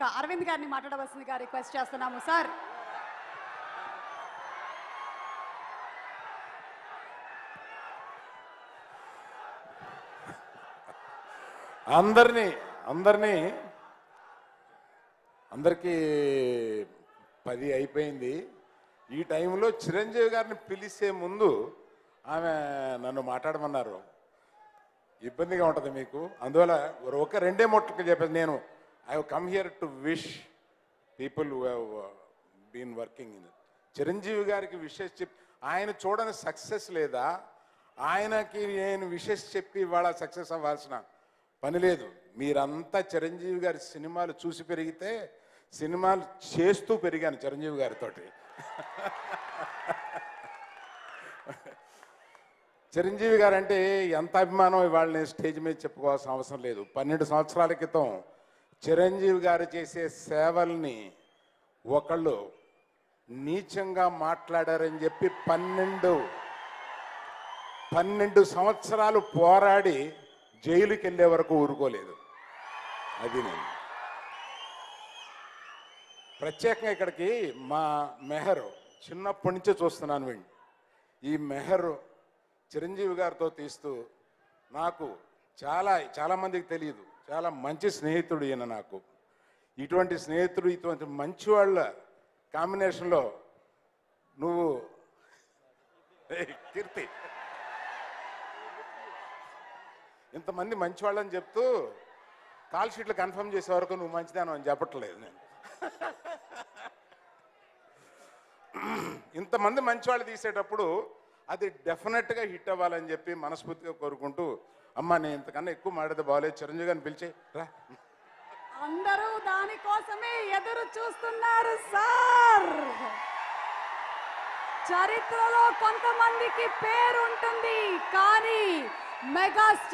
ఇక అరవింద్ గారిని మాట్లాడవలసిందిగా రిక్వెస్ట్ చేస్తున్నాము సార్ అందరినీ అందరినీ అందరికీ పది అయిపోయింది ఈ టైంలో చిరంజీవి గారిని పిలిచే ముందు ఆమె నన్ను మాట్లాడమన్నారు ఇబ్బందిగా ఉంటుంది మీకు అందువల్ల ఒక రెండే మొట్టకి చెప్పేది నేను I come here to wish people been working in Chiranjeevi గారికి విషెస్ చెప్పి ఆయన చూడని సక్సెస్ లేదా ఆయనకి నేను విషెస్ చెప్పి ఇవాళ సక్సెస్ అవ్వాల్సిన పని లేదు మీరంతా చిరంజీవి గారి సినిమాలు చూసి పెరిగితే సినిమాలు చేస్తూ పెరిగాను చిరంజీవి గారితోటి చిరంజీవి గారు అంటే ఎంత అభిమానం ఇవాళ నేను స్టేజ్ మీద చెప్పుకోవాల్సిన అవసరం లేదు పన్నెండు సంవత్సరాల క్రితం చిరంజీవి గారు చేసే సేవల్ని ఒకళ్ళు నీచంగా మాట్లాడారని చెప్పి పన్నెండు పన్నెండు సంవత్సరాలు పోరాడి జైలుకి వెళ్ళే వరకు ఊరుకోలేదు అది నేను ప్రత్యేకంగా ఇక్కడికి మా మెహర్ చిన్నప్పటి నుంచే చూస్తున్నాను వీడిని ఈ మెహర్ చిరంజీవి గారితో తీస్తూ నాకు చాలా చాలా మందికి తెలియదు చాలా మంచి స్నేహితుడు ఈయన నాకు ఇటువంటి స్నేహితుడు ఇటువంటి మంచి వాళ్ళ కాంబినేషన్లో నువ్వు ఏయ్, కీర్తి ఇంతమంది మంచి వాళ్ళని చెప్తూ కాల్ షీట్లు కన్ఫర్మ్ చేసే వరకు నువ్వు మంచిదాను అని చెప్పట్లేదు నేను ఇంతమంది మంచి వాళ్ళు తీసేటప్పుడు అది డెఫినెట్గా హిట్ అవ్వాలని చెప్పి మనస్ఫూర్తిగా కోరుకుంటూ అమ్మ నేను ఇంతకన్నా ఎక్కువ మాట్లాడితే బాగాలేదు చిరంజీవి గారిని పిలిచే రా అందరూ దానికోసమే ఎదురు చూస్తున్నారు సార్ చరిత్రలో కొంతమందికి పేరుంటుంది కానీ మెగా